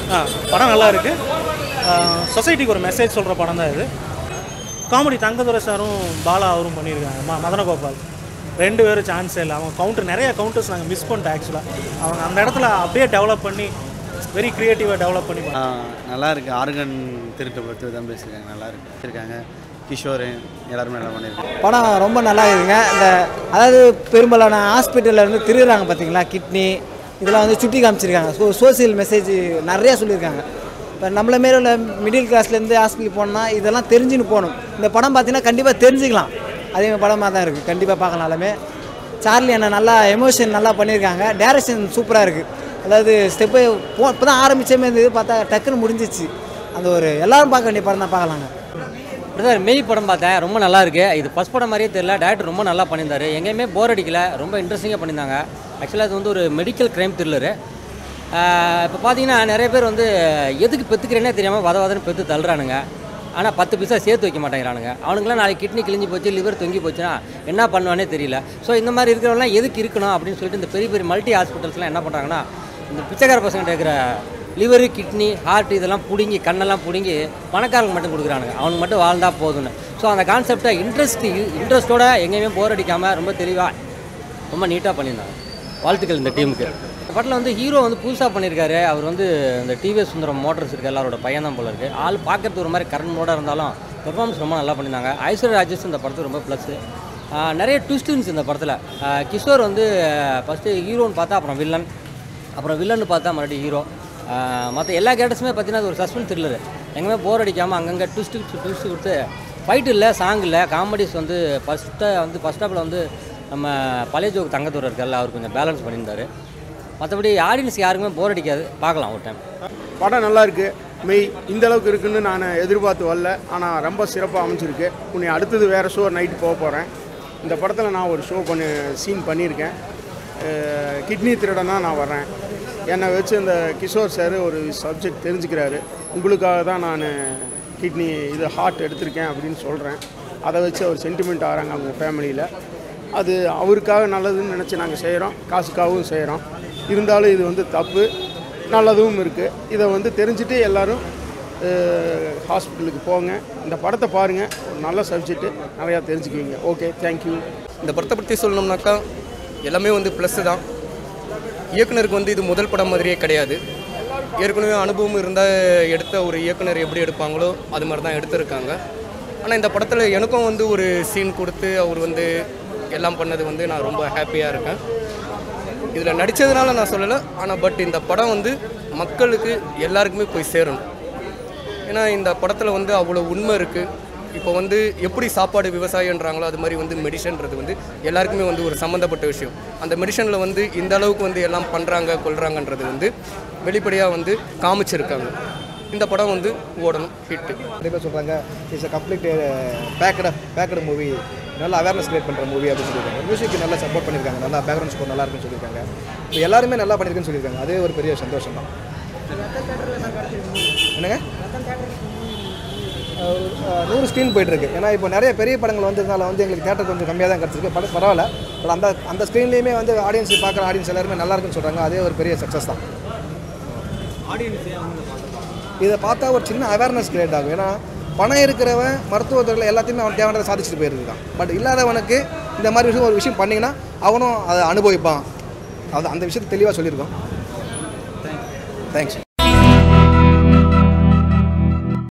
ஆ படம் நல்லா இருக்கு சொசைட்டிக்கு ஒரு மெசேஜ் சொல்கிற படம் தான் இது காமெடி தங்கதுரை சாரும் பாலா அவரும் பண்ணியிருக்காங்க ம மதனகோபால் ரெண்டு பேரும் சான்ஸே இல்லை அவங்க கவுண்டர் நிறைய கவுண்டர்ஸ் நாங்கள் மிஸ் பண்ணிட்டோம் ஆக்சுவலாக அவங்க அந்த இடத்துல அப்படியே டெவலப் பண்ணி வெரி க்ரியேட்டிவாக டெவலப் பண்ணி ஆ, நல்லா இருக்கு ஆர்கன் திருட்டு பற்றி தான் பேசியிருக்காங்க நல்லா இருக்கு இருக்காங்க கிஷோர் எல்லாருமே நல்லா பண்ணியிருக்காங்க படம் ரொம்ப நல்லா இருக்குங்க இந்த அதாவது பெரும்பாலான ஹாஸ்பிட்டலில் இருந்து திருடுறாங்க பார்த்தீங்களா கிட்னி இதெல்லாம் வந்து சுட்டி காமிச்சிருக்காங்க ஸோ சோசியல் மெசேஜ் நிறையா சொல்லியிருக்காங்க இப்போ நம்மள மாரி உள்ள மிடில் கிளாஸ்லேருந்து ஹாஸ்பிட்டல் போனோம்னா இதெல்லாம் தெரிஞ்சுன்னு போகணும் இந்த படம் பார்த்தீங்கன்னா கண்டிப்பாக தெரிஞ்சுக்கலாம் அதே மாதிரி படமாக தான் இருக்குது கண்டிப்பாக பார்க்கலாமே சார்லி அண்ணன் நல்லா எமோஷன் நல்லா பண்ணியிருக்காங்க டேரக்ஷன் சூப்பராக இருக்குது அதாவது ஸ்டெப்பு போ இப்போ தான் ஆரம்பிச்சமே இருந்தது பார்த்தா டக்குன்னு முடிஞ்சிச்சு அந்த ஒரு எல்லாரும் பார்க்க வேண்டிய படம் தான் பார்க்கலாங்க பிரதர் மெய் படம் பார்த்தேன் ரொம்ப நல்லா இருக்கு இது ஃபஸ்ட் படம் மாதிரியே தெரியல டேரக்டர் ரொம்ப நல்லா பண்ணியிருந்தாரு எங்கேயுமே போர் அடிக்கல ரொம்ப இன்ட்ரெஸ்டிங்காக பண்ணியிருந்தாங்க ஆக்சுவலாக இது வந்து ஒரு மெடிக்கல் க்ரைம் த்ரில்லரு இப்போ பார்த்தீங்கன்னா நிறைய பேர் வந்து எதுக்கு பெற்றுக்கிறேனே தெரியாமல் வத வதன்னு பெற்று தள்ளுறானுங்க ஆனால் பத்து பைசா சேர்த்து வைக்க மாட்டேங்கிறானுங்க அவனுங்களாம் நாளைக்கு கிட்னி கிழிஞ்சு போச்சு லிவர் தொங்கி போச்சுன்னா என்ன பண்ணுவானே தெரியல ஸோ இந்த மாதிரி இருக்கிறவங்களாம் எதுக்கு இருக்கணும் அப்படின்னு சொல்லிட்டு இந்த பெரிய பெரிய மல்டி ஹாஸ்பிட்டல்ஸ்லாம் என்ன பண்ணுறாங்கன்னா இந்த பிச்சைக்கார பசங்க இருக்கிற லிவரு கிட்னி ஹார்ட் இதெல்லாம் பிடுங்கி கண்ணெல்லாம் பிடுங்கி பணக்காரங்க மட்டும் கொடுக்குறானுங்க அவனுக்கு மட்டும் வாழ்ந்தா போதும்னு ஸோ அந்த கான்செப்டை இன்ட்ரெஸ்ட் இன்ட்ரெஸ்ட்டோட எங்கேயுமே போர் அடிக்காமல் ரொம்ப தெளிவாக ரொம்ப நீட்டாக பண்ணியிருந்தாங்க வாழ்த்துக்கள் இந்த டீமுக்கு இந்த படத்தில் வந்து ஹீரோ வந்து புதுசாக பண்ணியிருக்காரு அவர் வந்து இந்த டிவிஎஸ் சுந்தரம் மோட்டர்ஸ் இருக்க எல்லாரோட பையன் தான் போல இருக்குது ஆள் பார்க்கறதுக்கு ஒரு மாதிரி கரண்ட் மோடாக இருந்தாலும் பெர்ஃபார்மன்ஸ் ரொம்ப நல்லா பண்ணியிருந்தாங்க ஐஸ்வர்யா ராஜேஷ் இந்த படத்துக்கு ரொம்ப ப்ளஸ்ஸு நிறைய ட்விஸ்ட் இருந்துச்சு இந்த படத்தில் கிஷோர் வந்து ஃபஸ்ட்டு ஹீரோன்னு பார்த்தா அப்புறம் வில்லன் அப்புறம் வில்லன்னு பார்த்தா மறுபடியும் ஹீரோ மற்ற எல்லா கேரக்டர்ஸுமே பார்த்தீங்கன்னா அது ஒரு சஸ்பென்ஸ் த்ரில்லர் எங்கேயுமே போர் அடிக்காமல் அங்கங்கே ட்விஸ்ட்டு ட்விஸ்ட் கொடுத்து ஃபைட் இல்லை சாங் இல்லை காமெடிஸ் வந்து ஃபஸ்ட்டு வந்து ஃபஸ்ட் ஹாப்பில் வந்து நம்ம பழைய ஜோக் தங்கத்தூர் இருக்கார்ல அவர் கொஞ்சம் பேலன்ஸ் பண்ணியிருந்தாரு மற்றபடி ஆடியன்ஸ் யாருக்குமே போர் அடிக்காது பார்க்கலாம் ஒரு டைம் படம் நல்லா இருக்கு மெய் இந்த அளவுக்கு இருக்குன்னு நான் எதிர்பார்த்து வரல ஆனால் ரொம்ப சிறப்பாக அமைஞ்சிருக்கு உன்னை அடுத்தது வேறு ஷோ நைட்டு போக போகிறேன் இந்த படத்தில் நான் ஒரு ஷோ பண்ணி சீன் பண்ணியிருக்கேன் கிட்னி திருடனா நான் வர்றேன் என்னை வச்சு இந்த கிஷோர் சார் ஒரு சப்ஜெக்ட் தெரிஞ்சுக்கிறாரு உங்களுக்காக தான் நான் கிட்னி இது ஹார்ட் எடுத்திருக்கேன் அப்படின்னு சொல்கிறேன் அதை வச்சு அவர் சென்டிமெண்ட் ஆகிறாங்க அவங்க ஃபேமிலியில் அது அவருக்காக நல்லதுன்னு நினச்சி நாங்கள் செய்கிறோம் காசுக்காகவும் செய்கிறோம் இருந்தாலும் இது வந்து தப்பு நல்லதும் இருக்குது இதை வந்து தெரிஞ்சுட்டு எல்லோரும் ஹாஸ்பிட்டலுக்கு போங்க இந்த படத்தை பாருங்கள் ஒரு நல்ல சப்ஜெக்ட்டு நிறையா தெரிஞ்சுக்குவீங்க ஓகே தேங்க்யூ இந்த படத்தை பற்றி சொல்லணும்னாக்கா எல்லாமே வந்து ப்ளஸ்ஸு தான் இயக்குனருக்கு வந்து இது முதல் படம் மாதிரியே கிடையாது ஏற்கனவே அனுபவம் இருந்தால் எடுத்த ஒரு இயக்குனர் எப்படி எடுப்பாங்களோ அது மாதிரி தான் எடுத்திருக்காங்க ஆனால் இந்த படத்தில் எனக்கும் வந்து ஒரு சீன் கொடுத்து அவர் வந்து எல்லாம் பண்ணது வந்து நான் ரொம்ப ஹாப்பியாக இருக்கேன் இதில் நடித்ததுனால நான் சொல்லலை ஆனால் பட் இந்த படம் வந்து மக்களுக்கு எல்லாருக்குமே போய் சேரணும் ஏன்னா இந்த படத்தில் வந்து அவ்வளோ உண்மை இருக்குது இப்போ வந்து எப்படி சாப்பாடு விவசாயன்றாங்களோ அது மாதிரி வந்து மெடிசன்றது வந்து எல்லாருக்குமே வந்து ஒரு சம்மந்தப்பட்ட விஷயம் அந்த மெடிசனில் வந்து இந்த அளவுக்கு வந்து எல்லாம் பண்ணுறாங்க கொள்றாங்கன்றது வந்து வெளிப்படையாக வந்து காமிச்சிருக்காங்க இந்த படம் வந்து ஓடணும் ஹிட்டு நிறைய பேர் சொல்கிறாங்க it's a complete packed packed movie நல்ல அவேர்னஸ் கிரியேட் பண்ணுற மூவி அப்படின்னு சொல்லியிருக்காங்க மியூசிக் நல்லா சப்போர்ட் பண்ணியிருக்காங்க நல்லா பேக்ரவுண்ட் ஸ்கோர் நல்லா இருக்குன்னு சொல்லியிருக்காங்க இப்போ எல்லாருமே நல்லா பண்ணியிருக்குன்னு சொல்லியிருக்காங்க அதே ஒரு பெரிய சந்தோஷம் தான் என்னங்க அஹ் அஹ் நூறு ஸ்க்ரீன் போயிட்டுருக்கு ஏன்னா இப்போ நிறைய பெரிய படங்கள் வந்ததுனால வந்து எங்களுக்கு தேட்டர் கொஞ்சம் கம்மியாக தான் கிடச்சிருக்கு படம் பரவாயில்ல பட் அந்த அந்த ஸ்க்ரீன்லேயுமே வந்து ஆடியன்ஸ் பார்க்குற ஆடியன்ஸ் எல்லாருமே நல்லா இருக்குன்னு சொல்கிறாங்க அதே ஒரு பெரிய சக்ஸஸ் தான் இதை பார்த்தா ஒரு சின்ன அவேர்னஸ் கிரியேட் ஆகும் ஏன்னா பணம் இருக்கிறவன் மருத்துவத்துறையில் எல்லாத்தையுமே அவன் தேவையானதை சாதிச்சுட்டு போயிருக்கான் பட் இல்லாதவனுக்கு இந்த மாதிரி விஷயம் ஒரு விஷயம் பண்ணிங்கன்னா அவனும் அதை அனுபவிப்பான் அது அந்த விஷயத்தை தெளிவாக சொல்லியிருக்கோம் தேங்க்ஸ்